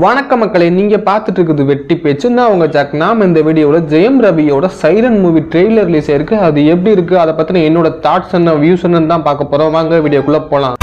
வணக்க மக்களே நீங்க பார்த்துட்டு இருக்குது வெட்டி பேச்சு நான் உங்க ஜாக் நாம இந்த வீடியோவில் ஜெயம் ரவியோட சைரன் மூவி ட்ரெய்லர் ரிலீஸ் ஆயிருக்கு அது எப்படி இருக்கு அதை பத்தின என்னோட தாட்ஸ் என்ன வியூஸ் என்னன்னு தான் பார்க்க போறோம் வாங்க வீடியோக்குள்ள போலாம்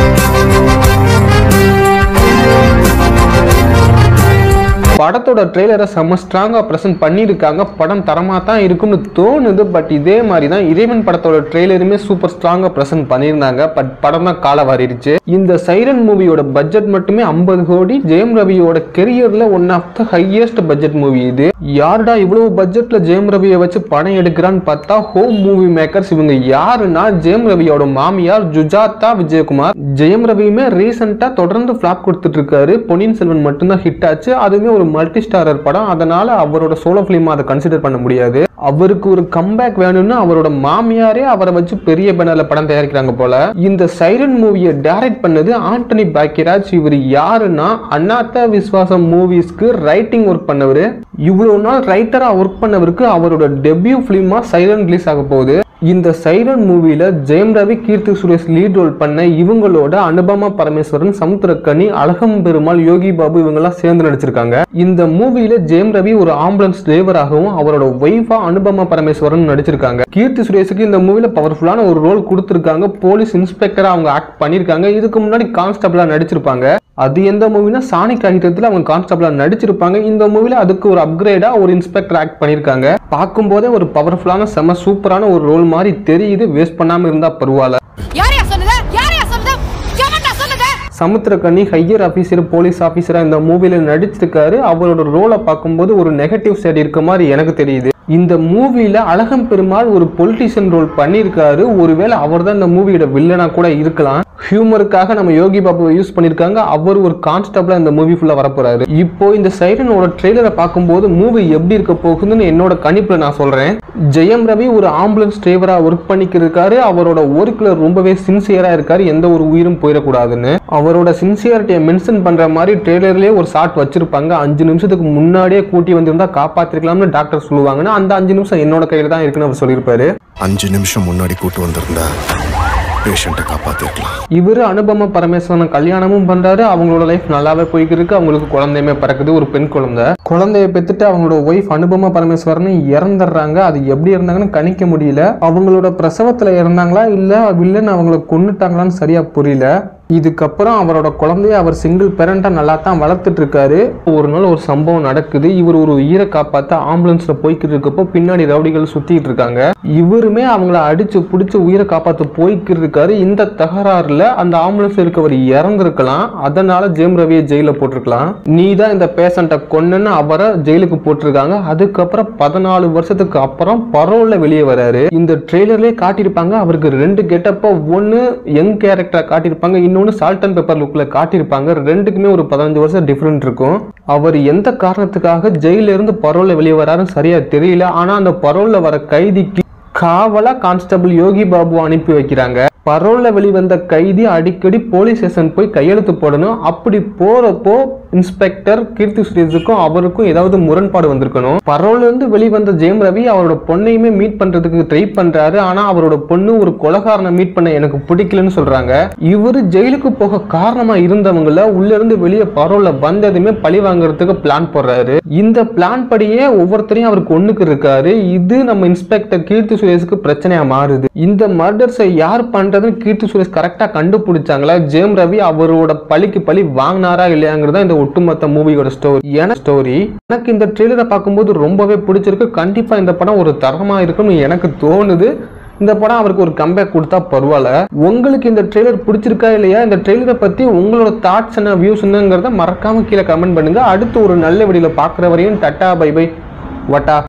படத்தோட ட்ரெய்லரை செம்ம ஸ்ட்ராங்காக ப்ரெசென்ட் பண்ணியிருக்காங்க படம் தரமாக தான் இருக்கும்னு தோணுது பட் இதே மாதிரி தான் இறைவன் படத்தோட ட்ரெய்லருமே சூப்பர் ஸ்ட்ராங்காக ப்ரெசென்ட் பண்ணியிருந்தாங்க பட் படம் தான் கால வாரிடுச்சு இந்த சைரன் மூவியோட பட்ஜெட் மட்டுமே ஐம்பது கோடி ஜெயம் ரவியோட கெரியரில் one of the highest budget movie இது யாருடா இவ்வளவு பட்ஜெட்டில் ஜெயம் ரவியை வச்சு படம் எடுக்கிறான்னு பார்த்தா ஹோம் மூவி மேக்கர்ஸ் இவங்க யாருன்னா ஜெயம் ரவியோட மாமியார் ஜுஜாதா விஜயகுமார் ஜெயம் ரவியுமே ரீசெண்டாக தொடர்ந்து ஃப்ளாப் கொடுத்துட்டு இருக்காரு பொன்னியின் செல்வன் மட்டும்தான் ஹிட் ஆச்சு அதுவுமே ஒரு மல்டி ஸ்டாரர் படம் அதனால அவரோட சோலோ ஃபிலிமா அதை கன்சிடர் பண்ண முடியாது அவருக்கு ஒரு கம்பேக் வேணும்னு அவரோட மாமியாரே அவரை வச்சு பெரிய பேனர்ல படம் தயாரிக்கிறாங்க போல இந்த சைரன் மூவியை டைரக்ட் பண்ணது ஆண்டனி பாக்கியராஜ் இவர் யாருன்னா அண்ணாத்த விஸ்வாசம் மூவிஸ்க்கு ரைட்டிங் ஒர்க் பண்ணவர் இவ்வளவு நாள் ரைட்டரா ஒர்க் பண்ணவருக்கு அவரோட டெபியூ ஃபிலிமா சைரன் ரிலீஸ் ஆக போகுது இந்த சைரன் மூவில ஜெயம் ரவி கீர்த்தி சுரேஷ் லீட் ரோல் பண்ண இவங்களோட அனுபமா பரமேஸ்வரன் சமுத்திரக்கனி அழகம் பெருமாள் யோகி பாபு இவங்கெல்லாம் சேர்ந்து நடிச்சிருக்காங்க இந்த மூவில ஜெயம் ரவி ஒரு ஆம்புலன்ஸ் டிரைவராகவும் அவரோட ஒய்ஃபா அனுபமா பரமேஸ்வரன் நடிச்சிருக்காங்க கீர்த்தி சுரேஷுக்கு இந்த மூவில பவர்ஃபுல்லான ஒரு ரோல் கொடுத்திருக்காங்க போலீஸ் இன்ஸ்பெக்டரா அவங்க ஆக்ட் பண்ணிருக்காங்க இதுக்கு முன்னாடி கான்ஸ்டபிளா நடிச்சிருப்பாங்க அது எந்த மூவினா சாணிக் காகிதத்தில் அவங்க கான்ஸ்டபிளா நடிச்சிருப்பாங்க இந்த மூவில அதுக்கு ஒரு அப்கிரேடா ஒரு இன்ஸ்பெக்டர் ஆக்ட் பண்ணியிருக்காங்க பார்க்கும்போதே ஒரு பவர்ஃபுல்லான செம சூப்பரான ஒரு ரோல் மாதிரி தெரியுது வேஸ்ட் பண்ணாம இருந்தா பரவாயில்ல யாரையா சொன்னது யாரையா சொன்னது எவன்டா சொன்னது சமுத்திரக்கனி ஹையர் ஆஃபீஸர் போலீஸ் ஆஃபீஸரா இந்த மூவில நடிச்சிருக்காரு அவரோட ரோலை பார்க்கும்போது ஒரு நெகட்டிவ் சைடு இருக்க மாதிரி எனக்கு தெரியுது இந்த மூவில அழகம் பெருமாள் ஒரு பொலிட்டிஷியன் ரோல் பண்ணியிருக்காரு ஒருவேளை அவர் தான் இந்த மூவியோட வில்லனா கூட இருக்கலாம் ஹியூமருக்காக நம்ம யோகி பாபுவை யூஸ் பண்ணியிருக்காங்க அவர் ஒரு கான்ஸ்டபிளா இந்த மூவி ஃபுல்லா வரப்போறாரு இப்போ இந்த சைரனோட ட்ரெய்லரை பார்க்கும்போது மூவி எப்படி இருக்க போகுதுன்னு என்னோட கணிப்புல நான் சொல்றேன் ஜெயம் ரவி ஒரு ஆம்புலன்ஸ் டிரைவரா ஒர்க் பண்ணிக்கிருக்காரு அவரோட ஒர்க்ல ரொம்பவே சின்சியரா இருக்காரு எந்த ஒரு உயிரும் போயிடக்கூடாதுன்னு அவரோட சின்சியாரிட்டியை மென்ஷன் பண்ற மாதிரி ட்ரெய்லர்லயே ஒரு ஷாட் வச்சிருப்பாங்க அஞ்சு நிமிஷத்துக்கு முன்னாடியே கூட்டி வந்திருந்தா காப்பாத்திருக்கலாம்னு டாக்டர் சொல்லுவாங்கன்னா அந்த அஞ்சு நிமிஷம் என்னோட கையில தான் இருக்குன்னு அவர் சொல்லியிருப்பாரு அஞ்சு நிமிஷம் முன்னாடி கூட்டு வந்திருந்தா பேஷண்ட்டை காப்பாத்திருக்கலாம் இவரு அனுபம பரமேஸ்வரன் கல்யாணமும் பண்றாரு அவங்களோட லைஃப் நல்லாவே போய்க்கு இருக்கு அவங்களுக்கு குழந்தையுமே பிறக்குது ஒரு பெண் குழந்தை குழந்தைய பெற்றுட்டு அவங்களோட ஒய்ஃப் அனுபம பரமேஸ்வரன் இறந்துடுறாங்க அது எப்படி இருந்தாங்கன்னு கணிக்க முடியல அவங்களோட பிரசவத்துல இறந்தாங்களா இல்ல வில்லன் அவங்கள கொன்னுட்டாங்களான்னு சரியா புரியல இதுக்கப்புறம் அவரோட குழந்தைய அவர் சிங்கிள் பேரண்டா நல்லா தான் வளர்த்துட்டு இருக்காரு ஒரு நாள் ஒரு சம்பவம் நடக்குது இவர் ஒரு உயிரை காப்பாத்த ஆம்புலன்ஸ்ல போய்கிட்டு இருக்கப்போ பின்னாடி ரவுடிகள் சுத்திட்டு இருக்காங்க இவருமே அவங்கள அடிச்சு பிடிச்சு உயிரை காப்பாத்த போய்கிட்டு இருக்காரு இந்த தகராறுல அந்த ஆம்புலன்ஸ்ல இருக்கவர் இறந்திருக்கலாம் அதனால ஜெயம் ரவியை ஜெயில போட்டிருக்கலாம் நீ தான் இந்த பேஷண்ட்டை கொன்னுன்னு அவரை ஜெயிலுக்கு போட்டிருக்காங்க அதுக்கப்புறம் பதினாலு வருஷத்துக்கு அப்புறம் பரோல்ல வெளியே வராரு இந்த ட்ரெய்லர்லயே காட்டியிருப்பாங்க அவருக்கு ரெண்டு கெட்டப்ப ஒன்னு யங் கேரக்டரை காட்டியிருப்பாங்க இன்னொன்னு சால்ட் அண்ட் பெப்பர் லுக்ல காட்டியிருப்பாங்க ரெண்டுக்குமே ஒரு பதினஞ்சு வருஷம் டிஃபரெண்ட் இருக்கும் அவர் எந்த காரணத்துக்காக ஜெயில இருந்து பரோல்ல வெளியே வராருன்னு சரியா தெரியல ஆனா அந்த பரோல்ல வர கைதிக்கு காவலா கான்ஸ்டபிள் யோகி பாபு அனுப்பி வைக்கிறாங்க பரோல்ல வெளிவந்த கைதி அடிக்கடி போலீஸ் ஸ்டேஷன் போய் கையெழுத்து போடணும் அப்படி போறப்போ இன்ஸ்பெக்டர் கீர்த்தி சுரேஷுக்கும் அவருக்கும் ஏதாவது முரண்பாடு வந்திருக்கணும் பரோல்ல இருந்து வெளிவந்த ஜெயம் ரவி அவரோட பொண்ணையுமே மீட் பண்றதுக்கு ட்ரை பண்றாரு ஆனா அவரோட பொண்ணு ஒரு கொலகாரனை மீட் பண்ண எனக்கு பிடிக்கலன்னு சொல்றாங்க இவரு ஜெயிலுக்கு போக காரணமா இருந்தவங்கள உள்ள இருந்து வெளியே பரோல்ல வந்ததுமே பழி வாங்குறதுக்கு பிளான் போடுறாரு இந்த பிளான் படியே ஒவ்வொருத்தரையும் அவருக்கு ஒண்ணுக்கு இருக்காரு இது நம்ம இன்ஸ்பெக்டர் கீர்த்தி சுரேஷுக்கு பிரச்சனையா மாறுது இந்த மர்டர்ஸை யார் பண்றதுன்னு கீர்த்தி சுரேஷ் கரெக்டா கண்டுபிடிச்சாங்களா ஜெயம் ரவி அவரோட பழிக்கு பழி வாங்கினாரா இல்லையாங்கிறதா இந்த ஒட்டுமொத்த மூவியோட ஸ்டோரி என ஸ்டோரி எனக்கு இந்த ட்ரெய்லரை பார்க்கும்போது ரொம்பவே பிடிச்சிருக்கு கண்டிப்பா இந்த படம் ஒரு தரமா இருக்கும்னு எனக்கு தோணுது இந்த படம் அவருக்கு ஒரு கம்பேக் கொடுத்தா பரவாயில்ல உங்களுக்கு இந்த ட்ரெய்லர் பிடிச்சிருக்கா இல்லையா இந்த ட்ரெய்லரை பத்தி உங்களோட தாட்ஸ் என்ன வியூஸ் என்னங்கிறத மறக்காம கீழே கமெண்ட் பண்ணுங்க அடுத்து ஒரு நல்ல வீடியோல பார்க்குற வரையும் டட்டா பை பை வட்டா